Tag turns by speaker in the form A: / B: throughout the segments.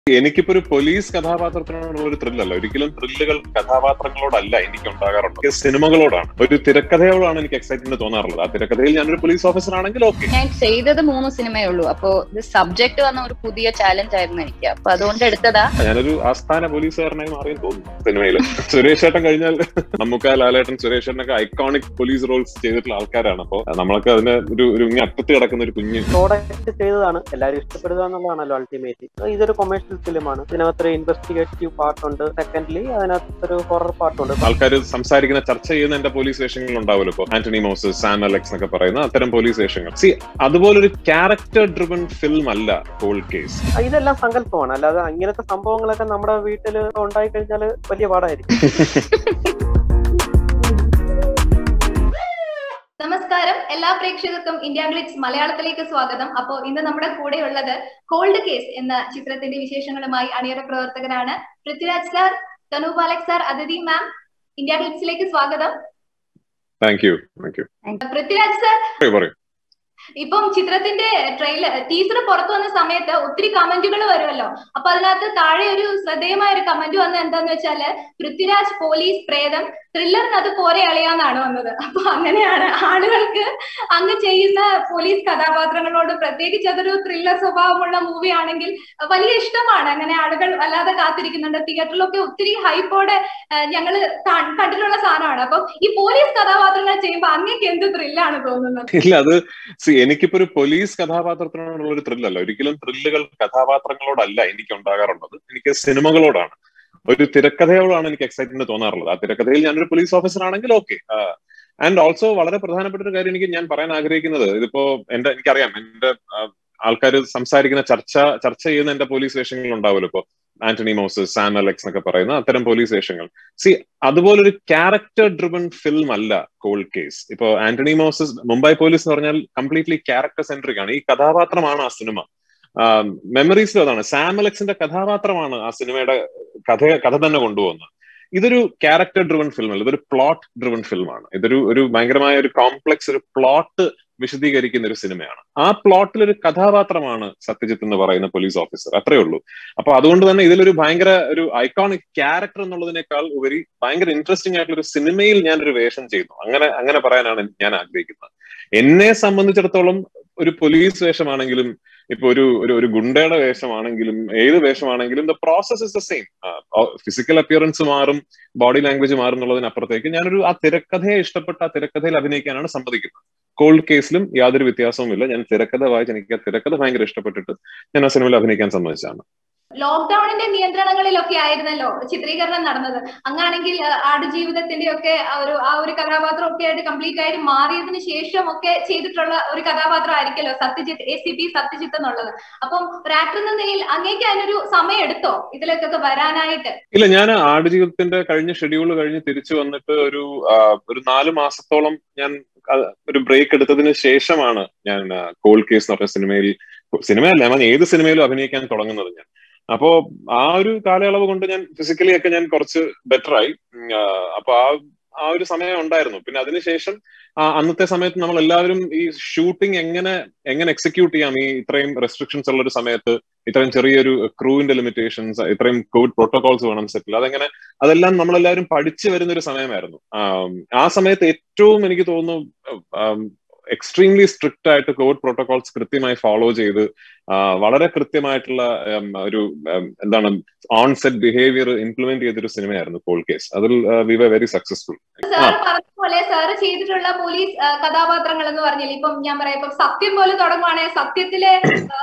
A: എനിക്കിപ്പോ ഒരു പോലീസ് കഥാപാത്രത്തിനോടുള്ള ഒരു ത്രില്ലല്ല ഒരിക്കലും ത്രില്ലുകൾ കഥാപാത്രങ്ങളോടല്ല എനിക്ക് ഉണ്ടാകാറുള്ളത് സിനിമകളോടാണ് ഒരു തിരക്കഥയോടാണ് എനിക്ക് എക്സൈറ്റ്മെന്റ് തോന്നാറുള്ളത് ആ തിരക്കഥയിൽ ഞാനൊരു പോലീസ് ഓഫീസർ ആണെങ്കിൽ ഓക്കെ
B: ഞാൻ ചെയ്തത് മൂന്ന് സിനിമയേ ഉള്ളൂ അപ്പോ ഇത് സബ്ജക്ട് വന്ന ഒരു പുതിയ ചാലഞ്ച് ആയിരുന്നു എനിക്ക് അപ്പൊ അതുകൊണ്ട് എടുത്തതാ
A: ഞാനൊരു ആസ്ഥാന പോലീസുകാരനായി മാറിയെന്ന് തോന്നുന്നു സിനിമയിൽ സുരേഷ് ഏട്ടൻ കഴിഞ്ഞാൽ നമുക്ക് ലാലേട്ടൻ സുരേഷ് ഏട്ടനൊക്കെ ഐക്കോണിക് പോലീസ് റോൾസ് ചെയ്തിട്ടുള്ള ആൾക്കാരാണ് അപ്പോൾ നമ്മളൊക്കെ അതിന് ഒരു ഒരു ഇങ്ങ് അറ്റത്ത് കിടക്കുന്ന ഒരു കുഞ്ഞ്
C: പ്രോഡക്റ്റ് ചെയ്തതാണ് എല്ലാവരും ഇഷ്ടപ്പെടുക എന്നുള്ളതാണല്ലോ അൾട്ടിമേറ്റ് ഇതൊരു കൊമേഴ്ഷ്യൽ ഫിലിമാണ് ഇതിനകത്തൊരു ഇൻവെസ്റ്റിഗേറ്റീവ് പാർട്ടുണ്ട് സെക്കൻഡ്ലി അതിനകത്തൊരു ഹൊറർ പാർട്ടുണ്ട്
A: ആൾക്കാർ സംസാരിക്കുന്ന ചർച്ച ചെയ്യുന്ന എന്റെ പോലീസ് സ്റ്റേഷനിൽ ഉണ്ടാവുമല്ലോ ഇപ്പോൾ ആന്റണി മോസസ് സാം അലക്സ് എന്നൊക്കെ പറയുന്ന അത്തരം പോലീസ് സ്റ്റേഷനുകൾ സി അതുപോലൊരു ക്യാരക്ടർ ഡ്രിവൺ ഫിലിം അല്ല കോൾഡ് കേസ്
C: ഇതെല്ലാം സങ്കല്പമാണ് അല്ലാതെ അങ്ങനത്തെ സംഭവങ്ങളൊക്കെ നമ്മുടെ വീട്ടിൽ ഉണ്ടായി കഴിഞ്ഞാൽ വലിയ പാടായിരിക്കും
D: നമസ്കാരം എല്ലാ പ്രേക്ഷകർക്കും ഇന്ത്യ ഗ്ലിറ്റ്സ് മലയാളത്തിലേക്ക് സ്വാഗതം അപ്പോൾ ഇന്ന് നമ്മുടെ കൂടെ ഉള്ളത് കോൾഡ് കേസ് എന്ന ചിത്രത്തിന്റെ വിശേഷങ്ങളുമായി അണിയറ പ്രവർത്തകരാണ് Prithviraj sir Tanu Palak sir Aditi ma'am India ഗ്ലിറ്റ്സിലേക്ക് സ്വാഗതം
A: thank you thank you
D: Prithviraj sir
A: പറയൂ പറയൂ
D: ഇപ്പം ചിത്രത്തിന്റെ ട്രെയിലർ ടീസർ പുറത്തു വന്ന സമയത്ത് ഒത്തിരി കമന്റുകൾ വരുമല്ലോ അപ്പൊ അതിനകത്ത് താഴെ ഒരു ശ്രദ്ധേയമായ ഒരു കമന്റ് വന്നത് എന്താന്ന് വെച്ചാല് പൃഥ്വിരാജ് പോലീസ് പ്രേതം ത്രില്ലറിന് അത് പോരെ അളിയാന്നാണ് വന്നത് അപ്പൊ അങ്ങനെയാണ് ആളുകൾക്ക് അങ്ങ് ചെയ്യുന്ന പോലീസ് കഥാപാത്രങ്ങളോട് പ്രത്യേകിച്ച് അതൊരു ത്രില്ലർ സ്വഭാവമുള്ള മൂവി ആണെങ്കിൽ വലിയ ഇഷ്ടമാണ് അങ്ങനെ ആളുകൾ വല്ലാതെ കാത്തിരിക്കുന്നുണ്ട് തിയേറ്ററിലൊക്കെ ഒത്തിരി ഹൈപ്പോടെ ഞങ്ങൾ കണ്ടിട്ടുള്ള സാധനമാണ് അപ്പം ഈ പോലീസ് കഥാപാത്രങ്ങൾ ചെയ്യുമ്പോൾ അങ്ങേക്ക് എന്ത് ത്രില്ലാണ് തോന്നുന്നത്
A: ഇല്ല അത് സി എനിക്കിപ്പോ ഒരു പോലീസ് കഥാപാത്രത്തിനോടുള്ള ഒരു ത്രില്ലല്ല ഒരിക്കലും ത്രില്ലുകൾ കഥാപാത്രങ്ങളോടല്ല എനിക്ക് ഉണ്ടാകാറുള്ളത് എനിക്ക് സിനിമകളോടാണ് ഒരു തിരക്കഥയോടാണ് എനിക്ക് എക്സൈറ്റ്മെന്റ് തോന്നാറുള്ളത് ആ തിരക്കഥയിൽ ഞാനൊരു പോലീസ് ഓഫീസർ ആണെങ്കിൽ ഓക്കെ ആൻഡ് ഓൾസോ വളരെ പ്രധാനപ്പെട്ട ഒരു കാര്യം എനിക്ക് ഞാൻ പറയാൻ ആഗ്രഹിക്കുന്നത് ഇതിപ്പോ എന്റെ എനിക്കറിയാം എന്റെ ആൾക്കാർ സംസാരിക്കുന്ന ചർച്ച ചർച്ച ചെയ്യുന്ന എന്റെ പോലീസ് സ്റ്റേഷനുകൾ ഉണ്ടാവുമല്ലോ ഇപ്പോ ആന്റണി മോസസ് സാം അലക്സ് എന്നൊക്കെ പറയുന്ന അത്തരം പോലീസ് സ്റ്റേഷനുകൾ സി അതുപോലൊരു ക്യാരക്ടർ ഡ്രിവൺ ഫിലിം അല്ല കോൾഡ് കേസ് ഇപ്പോ ആന്റണി മോസസ് മുംബൈ പോലീസ് എന്ന് പറഞ്ഞാൽ കംപ്ലീറ്റ്ലി ക്യാരക്ടർ സെൻട്രിക് ആണ് ഈ കഥാപാത്രമാണ് ആ സിനിമ മെമ്മറീസിലും അതാണ് സാം അലക്സിന്റെ കഥാപാത്രമാണ് ആ സിനിമയുടെ കഥ കഥ തന്നെ കൊണ്ടുപോകുന്നത് ഇതൊരു ക്യാരക്ടർ ഡ്രിവൺ ഫിലിം അല്ല ഇതൊരു പ്ലോട്ട് ഡ്രിവൺ ഫിലിമാണ് ഇതൊരു ഒരു ഭയങ്കരമായ ഒരു കോംപ്ലക്സ് ഒരു പ്ലോട്ട് വിശദീകരിക്കുന്ന ഒരു സിനിമയാണ് ആ പ്ലോട്ടിൽ ഒരു കഥാപാത്രമാണ് സത്യജിത്ത് എന്ന് പറയുന്ന പോലീസ് ഓഫീസർ അത്രേ ഉള്ളൂ അപ്പൊ അതുകൊണ്ട് തന്നെ ഇതിലൊരു ഭയങ്കര ഒരു ഐക്കോണിക് ക്യാരക്ടർ എന്നുള്ളതിനേക്കാൾ ഉപരി ഭയങ്കര ഇൻട്രസ്റ്റിംഗ് ആയിട്ടുള്ള ഒരു സിനിമയിൽ ഞാൻ ഒരു വേഷം ചെയ്യുന്നു അങ്ങനെ അങ്ങനെ പറയാനാണ് ഞാൻ ആഗ്രഹിക്കുന്നത് എന്നെ സംബന്ധിച്ചിടത്തോളം ഒരു പോലീസ് വേഷമാണെങ്കിലും ഇപ്പൊ ഒരു ഒരു ഒരു ഗുണ്ടയുടെ വേഷമാണെങ്കിലും ഏത് വേഷമാണെങ്കിലും the process is the same physical appearance മാറും ബോഡി ലാംഗ്വേജ് മാറും എന്നുള്ളതിനപ്പുറത്തേക്ക് ഞാനൊരു ആ തിരക്കഥയെ ഇഷ്ടപ്പെട്ട ആ തിരക്കഥയിൽ അഭിനയിക്കാനാണ് സമ്മതിക്കുന്നത് കോൾഡ് കേസിലും യാതൊരു വ്യത്യാസവുമില്ല ഞാൻ തിരക്കഥ വായിച്ച് എനിക്ക് ആ തിരക്കഥ ഭയങ്കര ഇഷ്ടപ്പെട്ടിട്ട് ഞാൻ ആ സിനിമയിൽ അഭിനയിക്കാൻ സമ്മതിച്ചാണ്
D: ലോക്ക്ഡൌണിന്റെ നിയന്ത്രണങ്ങളിലൊക്കെ ആയിരുന്നല്ലോ ചിത്രീകരണം നടന്നത് അങ്ങാണെങ്കിൽ ആടുജീവിതത്തിന്റെ ഒക്കെ ഒരു ആ ഒരു കഥാപാത്രം ഒക്കെ ആയിട്ട് കംപ്ലീറ്റ് ആയിട്ട് മാറിയതിനു ശേഷം ഒക്കെ ചെയ്തിട്ടുള്ള ഒരു കഥാപാത്രം ആയിരിക്കല്ലോ Satyajit A C P Satyajit എന്നുള്ളത് അപ്പം ഒരു ആക്ടർ എന്ന നിലയിൽ അങ്ങേക്ക് അതിനൊരു സമയം എടുത്തോ ഇതിലേക്കൊക്കെ വരാനായിട്ട്
A: ഇല്ല ഞാൻ ആടുജീവിതത്തിന്റെ കഴിഞ്ഞ ഷെഡ്യൂൾ കഴിഞ്ഞ് തിരിച്ചു വന്നിട്ട് ഒരു ഒരു നാല് മാസത്തോളം ഞാൻ ഒരു ബ്രേക്ക് എടുത്തതിന് ശേഷമാണ് ഞാൻ കോൾഡ് കേസ് എന്ന് പറഞ്ഞ സിനിമയിൽ സിനിമയല്ല ഞാൻ ഏത് സിനിമയിലും അഭിനയിക്കാൻ തുടങ്ങുന്നത് ഞാൻ അപ്പോ ആ ഒരു കാലയളവ് കൊണ്ട് ഞാൻ ഫിസിക്കലി ഒക്കെ ഞാൻ കുറച്ച് ബെറ്റർ ആയി അപ്പൊ ആ ആ ഒരു സമയം ഉണ്ടായിരുന്നു പിന്നെ അതിനുശേഷം അന്നത്തെ സമയത്ത് നമ്മൾ എല്ലാവരും ഈ ഷൂട്ടിംഗ് എങ്ങനെ എങ്ങനെ എക്സിക്യൂട്ട് ചെയ്യാം ഈ ഇത്രയും റെസ്ട്രിക്ഷൻസ് ഉള്ള ഒരു സമയത്ത് ഇത്രയും ചെറിയൊരു ക്രൂവിന്റെ ലിമിറ്റേഷൻസ് ഇത്രയും കോവിഡ് പ്രോട്ടോകോൾസ് വേണം സെറ്റിൽ അതെങ്ങനെ അതെല്ലാം നമ്മളെല്ലാവരും പഠിച്ചു വരുന്ന ഒരു സമയമായിരുന്നു ആ സമയത്ത് ഏറ്റവും എനിക്ക് തോന്നുന്നു എക്സ്ട്രീംലി സ്ട്രിക്റ്റ് ആയിട്ട് കോവിഡ് പ്രോട്ടോകോൾസ് കൃത്യമായി ഫോളോ ചെയ്ത് വളരെ കൃത്യമായിട്ടുള്ള ഒരു എന്താണ് ഓൺ സെറ്റ് ബിഹേവിയർ ഇംപ്ലിമെന്റ് ചെയ്തൊരു സിനിമയായിരുന്നു കോൾ കേസ് അതിൽ we were very successful
D: sir പറഞ്ഞ സാറ് ചെയ്തിട്ടുള്ള പോലീസ് കഥാപാത്രങ്ങൾ എന്ന് പറഞ്ഞില്ല ഇപ്പം ഞാൻ പറയാം ഇപ്പം സത്യം പോലെ തുടങ്ങുവാണെങ്കിൽ സത്യത്തിലെ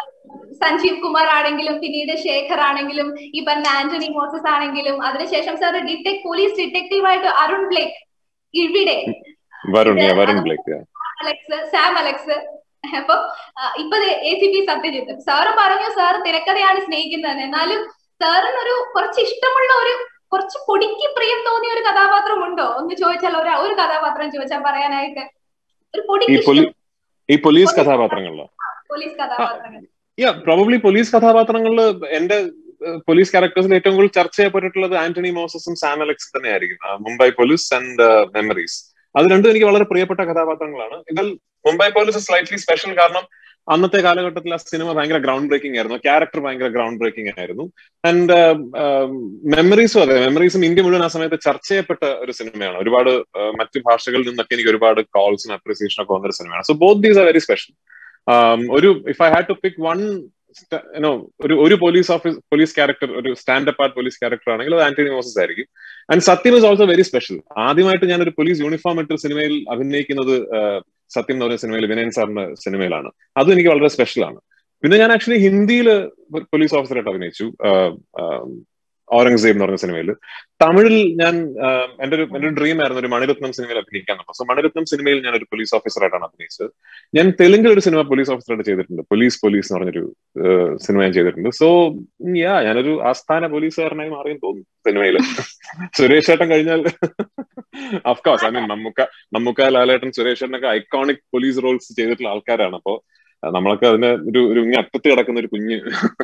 D: സഞ്ജീവ് കുമാർ ആണെങ്കിലും പിന്നീട് ശേഖർ ആണെങ്കിലും ഈ പറഞ്ഞ ആന്റണി മോസസ് ആണെങ്കിലും അതിനുശേഷം സാർ ഡിറ്റക്ട് പോലീസ് ഡിറ്റക്റ്റീവ് ആയിട്ട് അരുൺ ബ്ലേക്ക് ഇവിടെ
A: Varun Varun Blake
D: Alex Sam Alex അപ്പൊ ഇപ്പൊ A C P Satyajit sir പറഞ്ഞു സാർ തിരക്കഥയാണ് സ്നേഹിക്കുന്നത് എന്നാലും സാറിനൊരു കുറച്ച് ഇഷ്ടമുള്ള ഒരു കുറച്ച് പൊടിക്ക് പ്രിയം തോന്നിയ ഒരു കഥാപാത്രം ഉണ്ടോ ഒന്ന് ചോദിച്ചാൽ ഒരു ഒരു കഥാപാത്രം ചോദിച്ചാൽ പറയാനായിട്ട് ഒരു പൊടിക്ക്
A: ഈ പോലീസ് കഥാപാത്രങ്ങളിലോ
D: പോലീസ് കഥാപാത്രങ്ങൾ
A: യാ പ്രോബബ്ലി പോലീസ് കഥാപാത്രങ്ങളിൽ എന്റെ പോലീസ് ക്യാരക്ടേഴ്സിൽ ഏറ്റവും കൂടുതൽ ചർച്ച ചെയ്യപ്പെട്ടിട്ടുള്ളത് ആന്റണി മോസസും സാം അലക്സും തന്നെയായിരിക്കും മുംബൈ പോലീസ് ആൻഡ് മെമ്മറീസ് അത് രണ്ടും എനിക്ക് വളരെ പ്രിയപ്പെട്ട കഥാപാത്രങ്ങളാണ് ഇതിൽ മുംബൈ പോലീസ് സ്ലൈറ്റ്ലി സ്പെഷ്യൽ കാരണം അന്നത്തെ കാലഘട്ടത്തിൽ ആ സിനിമ ഭയങ്കര ഗ്രൗണ്ട് ബ്രേക്കിംഗ് ആയിരുന്നു ക്യാരക്ടർ ഭയങ്കര ഗ്രൗണ്ട് ബ്രേക്കിംഗ് ആയിരുന്നു ആൻഡ് മെമ്മറീസും അതെ മെമ്മറീസും ഇന്ത്യ മുഴുവൻ ആ സമയത്ത് ചർച്ച ചെയ്യപ്പെട്ട ഒരു സിനിമയാണ് ഒരുപാട് മറ്റു ഭാഷകളിൽ നിന്നൊക്കെ എനിക്ക് ഒരുപാട് കോൾസും അപ്രീസിയേഷനും ഒക്കെ വന്നൊരു സിനിമയാണ് so both these are very special ഒരു if I had to pick one you know ഒരു ഒരു പോലീസ് ഓഫീസ് പോലീസ് ക്യാരക്ടർ ഒരു stand up art police character ആണെങ്കിൽ അത് ആന്റണി മോസസ് ആയിരിക്കും and Satyam is also very special ആദ്യമായിട്ട് ഞാൻ ഒരു പോലീസ് യൂണിഫോം ഇട്ട് സിനിമയിൽ അഭിനയിക്കുന്നത് സത്യം എന്ന് പറയുന്ന സിനിമയിൽ വിനയൻ സാറിന്റെ സിനിമയിലാണ് അതും എനിക്ക് വളരെ സ്പെഷ്യൽ ആണ് പിന്നെ ഞാൻ ആക്ച്വലി ഹിന്ദിയിൽ പോലീസ് ഓഫീസറായിട്ട് അഭിനയിച്ചു ഔറംഗസേബ് എന്ന് പറഞ്ഞ സിനിമയിൽ തമിഴിൽ ഞാൻ എന്റെ ഒരു എന്റെ ഒരു ഡ്രീം ആയിരുന്നു ഒരു മണിരത്നം സിനിമയിൽ അഭിനയിക്കാൻ നമ്മൾ സോ മണിരത്നം സിനിമയിൽ ഞാൻ ഒരു പോലീസ് ഓഫീസറായിട്ടാണ് അഭിനയിച്ചത് ഞാൻ തെലുങ്കിൽ ഒരു സിനിമ പോലീസ് ഓഫീസറായിട്ട് ചെയ്തിട്ടുണ്ട് പോലീസ് പോലീസ് എന്ന് പറഞ്ഞൊരു സിനിമ ഞാൻ ചെയ്തിട്ടുണ്ട് സോ യാ ഞാനൊരു ആസ്ഥാന പോലീസുകാരനായി മാറിയെന്ന് തോന്നുന്നു സിനിമയിൽ സുരേഷ് ഏട്ടൻ കഴിഞ്ഞാൽ of course I mean Mammookka Mammookka Lalettan Suresh ഏട്ടനൊക്കെ ഐക്കോണിക് പോലീസ് റോൾസ് ചെയ്തിട്ടുള്ള ആൾക്കാരാണ് അപ്പോ നമ്മളൊക്കെ അതിന് ഒരു ഒരു അറ്റത്ത് കിടക്കുന്ന ഒരു കുഞ്ഞ്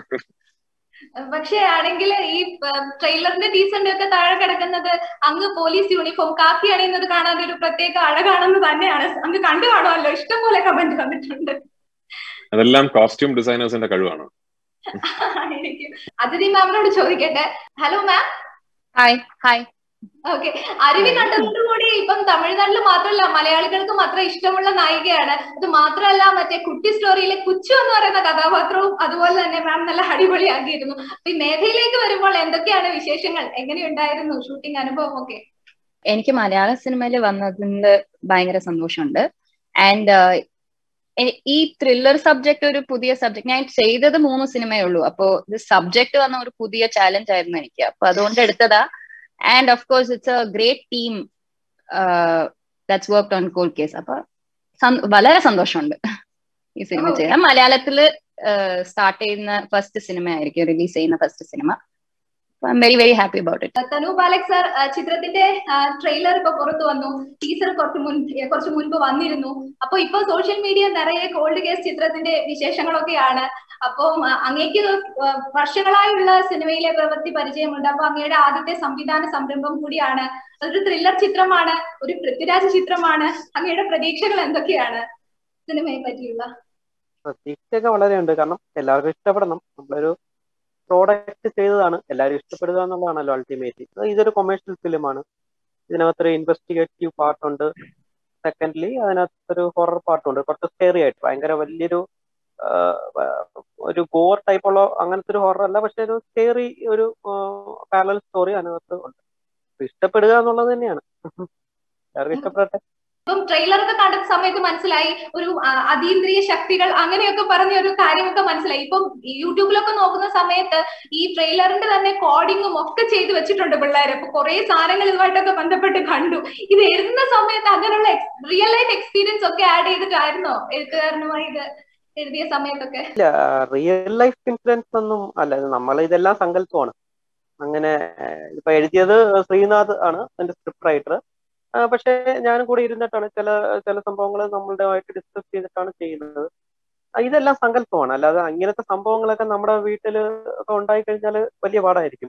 D: പക്ഷേ ആണെങ്കിൽ ഈ ട്രെയിലറിന്റെ ടീസറിന്റെ ഒക്കെ താഴെ കിടക്കുന്നത് അങ്ങ് പോലീസ് യൂണിഫോം കാക്കി അണിയുന്നത് കാണാൻ ഒരു പ്രത്യേക അഴകാണെന്ന് തന്നെയാണ് അങ്ങ് കണ്ടു കാണുമല്ലോ ഇഷ്ടംപോലെ കമന്റ് വന്നിട്ടുണ്ട്
A: അതെല്ലാം കോസ്റ്റ്യൂം ഡിസൈനേഴ്സിന്റെ കഴിവാണ്
D: അതിഥി മാമിനോട് ചോദിക്കട്ടെ hello ma'am
B: hi hi
D: okay Aruvi കണ്ടതോടുകൂടി ഇപ്പം തമിഴ്നാട്ടിൽ മാത്രമല്ല മലയാളികൾക്ക് മാത്രം ഇഷ്ടമുള്ള നായികയാണ് അത് മാത്രമല്ല മറ്റേ കുട്ടി സ്റ്റോറിയിലെ കുച്ചു എന്ന് പറയുന്ന കഥാപാത്രവും അതുപോലെ തന്നെ മാം നല്ല അടിപൊളിയാക്കിയിരുന്നു ഈ മേഖലയിലേക്ക് വരുമ്പോൾ എന്തൊക്കെയാണ് വിശേഷങ്ങൾ എങ്ങനെയുണ്ടായിരുന്നു ഷൂട്ടിംഗ് അനുഭവം ഒക്കെ
B: എനിക്ക് മലയാള സിനിമയിൽ വന്നതിൽ ഭയങ്കര സന്തോഷമുണ്ട് ആൻഡ് ഈ ത്രില്ലർ സബ്ജക്ട് ഒരു പുതിയ സബ്ജക്ട് ഞാൻ ചെയ്തത് മൂന്ന് സിനിമയേ ഉള്ളൂ അപ്പോ ഇത് സബ്ജക്ട് വന്ന ഒരു പുതിയ ചാലഞ്ച് ആയിരുന്നു എനിക്ക് അപ്പൊ അതുകൊണ്ട് എടുത്തതാ and of course it's a great team that's work on cold case അപ്പൊ വളരെ സന്തോഷമുണ്ട് ഈ സിനിമ ചെയ്യാൻ മലയാളത്തില് സ്റ്റാർട്ട് ചെയ്യുന്ന ഫസ്റ്റ് സിനിമ ആയിരിക്കും റിലീസ് ചെയ്യുന്ന ഫസ്റ്റ് സിനിമ I am very very happy about it
D: Tanu Balak sir ചിത്രത്തിന്റെ ട്രെയിലർ ഇപ്പൊ പുറത്തു വന്നു ടീസർ കുറച്ച് മുൻ കുറച്ച് മുൻപ് വന്നിരുന്നു അപ്പൊ ഇപ്പൊ സോഷ്യൽ മീഡിയ നിറയെ കോൾഡ് കേസ് ചിത്രത്തിന്റെ വിശേഷങ്ങളൊക്കെയാണ് അപ്പം അങ്ങേക്ക് വർഷങ്ങളായുള്ള സിനിമയിലെ പ്രവൃത്തി പരിചയമുണ്ട് അപ്പൊ അങ്ങയുടെ ആദ്യത്തെ സംവിധാന സംരംഭം കൂടിയാണ് അതൊരു ത്രില്ലർ ചിത്രമാണ് ഒരു പൃഥ്വിരാജ് ചിത്രമാണ് അങ്ങയുടെ പ്രതീക്ഷകൾ എന്തൊക്കെയാണ് സിനിമയെ പറ്റിയുള്ള
C: പ്രതീക്ഷയൊക്കെ വളരെ ഉണ്ട് കാരണം എല്ലാവർക്കും ഇഷ്ടപ്പെടണം നമ്മളൊരു പ്രോഡക്റ്റ് ചെയ്തതാണ് എല്ലാവരും ഇഷ്ടപ്പെടുക എന്നുള്ളതാണല്ലോ അൾട്ടിമേറ്റ്ലി ഇതൊരു കൊമേഴ്ഷ്യൽ ഫിലിമാണ് ഇതിനകത്തൊരു ഇൻവെസ്റ്റിഗേറ്റീവ് പാർട്ടുണ്ട് സെക്കൻഡ്ലി അതിനകത്തൊരു ഹൊറർ പാർട്ടുണ്ട് കുറച്ച് സ്കേറി ആയിട്ട് ഭയങ്കര വലിയൊരു ഒരു ഗോർ ടൈപ്പുള്ള അങ്ങനത്തെ ഒരു ഹൊറർ അല്ല പക്ഷെ ഒരു സ്കേറി ഒരു പാരലൽ സ്റ്റോറി അതിനകത്ത് ഉണ്ട് ഇഷ്ടപ്പെടുക എന്നുള്ളത് തന്നെയാണ് എല്ലാവർക്കും ഇഷ്ടപ്പെടട്ടെ
D: ഇപ്പം ട്രെയിലർ ഒക്കെ കണ്ട സമയത്ത് മനസ്സിലായി ഒരു അതീന്ദ്രിയ ശക്തികൾ അങ്ങനെയൊക്കെ പറഞ്ഞ ഒരു കാര്യമൊക്കെ മനസ്സിലായി ഇപ്പം യൂട്യൂബിലൊക്കെ നോക്കുന്ന സമയത്ത് ഈ ട്രെയിലറിന്റെ തന്നെ കോഡിങ്ങും ഒക്കെ ചെയ്ത് വെച്ചിട്ടുണ്ട് പിള്ളേർ അപ്പൊ കുറെ സാധനങ്ങൾ ഇതുമായിട്ടൊക്കെ ബന്ധപ്പെട്ട് കണ്ടു ഇത് എഴുതുന്ന സമയത്ത് അങ്ങനെയുള്ള റിയൽ ലൈഫ് എക്സ്പീരിയൻസ് ഒക്കെ ആഡ് ചെയ്തിട്ടായിരുന്നോ എഴുത്തുകാരനുമായി ഇത് എഴുതിയ സമയത്തൊക്കെ
C: ഇല്ല റിയൽ ലൈഫ് ഇൻസിഡൻസ് ഒന്നും അല്ല നമ്മൾ ഇതെല്ലാം സങ്കല്പമാണ് അങ്ങനെ ഇപ്പൊ എഴുതിയത് ശ്രീനാഥ് ആണ് എന്റെ സ്ക്രിപ്റ്റ് റൈറ്റർ പക്ഷെ ഞാനും കൂടി ഇരുന്നിട്ടാണ് ചില ചില സംഭവങ്ങൾ നമ്മളുടെ ആയിട്ട് ഡിസ്കസ് ചെയ്തിട്ടാണ് ചെയ്യുന്നത് ഇതെല്ലാം സങ്കല്പമാണ് അല്ലാതെ അങ്ങനത്തെ സംഭവങ്ങളൊക്കെ നമ്മുടെ വീട്ടിൽ ഒക്കെ ഉണ്ടായി കഴിഞ്ഞാൽ വലിയ പാടായിരിക്കും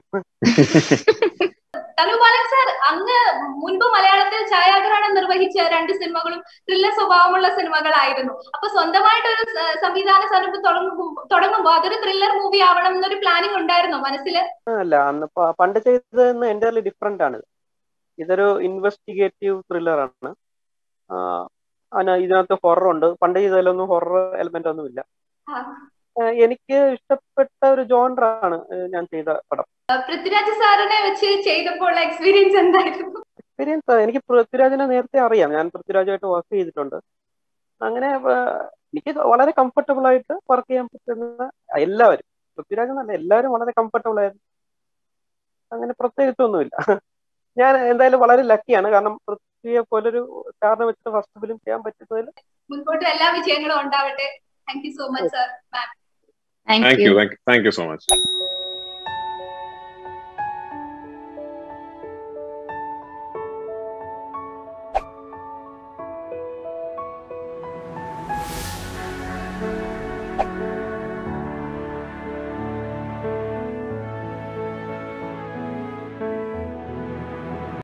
D: തനുബാലൻ സാർ അങ്ങ് മുൻപ് മലയാളത്തിൽ ഛായാഗ്രഹണം നിർവഹിച്ച രണ്ട് സിനിമകളും ത്രില്ലർ സ്വഭാവമുള്ള സിനിമകളായിരുന്നു അപ്പൊ സ്വന്തമായിട്ട് ഒരു സംവിധാന സംരംഭം തുടങ്ങുമ്പോൾ അതൊരു ത്രില്ലർ മൂവി ആവണം എന്നൊരു പ്ലാനിങ് ഉണ്ടായിരുന്നോ മനസ്സിൽ
C: അല്ല അന്ന് പണ്ട് ചെയ്തത് എൻ്റയർലി ഡിഫറെന്റ് ആണ് ഇതൊരു ഇൻവെസ്റ്റിഗേറ്റീവ് ത്രില്ലർ ആണ് ഇതിനകത്ത് ഹൊറർ ഉണ്ട് പണ്ട് ചെയ്തതിലൊന്നും ഹൊറർ എലമെന്റ് ഒന്നും ഇല്ല എനിക്ക് ഇഷ്ടപ്പെട്ട ഒരു ജോണറാണ് ഞാൻ ചെയ്ത പടം
D: പൃഥ്വിരാജ് സാറിനെ വെച്ച് ചെയ്തപ്പോൾ എക്സ്പീരിയൻസ് എന്തായിരുന്നു
C: എക്സ്പീരിയൻസ് എനിക്ക് പൃഥ്വിരാജിനെ നേരത്തെ അറിയാം ഞാൻ പൃഥ്വിരാജുമായിട്ട് വർക്ക് ചെയ്തിട്ടുണ്ട് അങ്ങനെ എനിക്ക് വളരെ കംഫർട്ടബിൾ ആയിട്ട് വർക്ക് ചെയ്യാൻ പറ്റുന്ന എല്ലാവരും പൃഥ്വിരാജ് എന്നല്ല എല്ലാവരും വളരെ കംഫർട്ടബിൾ ആയിരുന്നു അങ്ങനെ പ്രത്യേകിച്ചൊന്നുമില്ല ഞാൻ എന്തായാലും വളരെ ലക്കിയാണ് കാരണം പൃഥ്വിയെ പോലൊരു സ്റ്റാറിനെ വെച്ചിട്ട് ഫസ്റ്റ് ഫിലിം ചെയ്യാൻ പറ്റുന്നതിൽ
D: മുൻപോട്ട് എല്ലാ വിജയങ്ങളും ഉണ്ടാവട്ടെ thank you so much sir
A: thank you thank you so much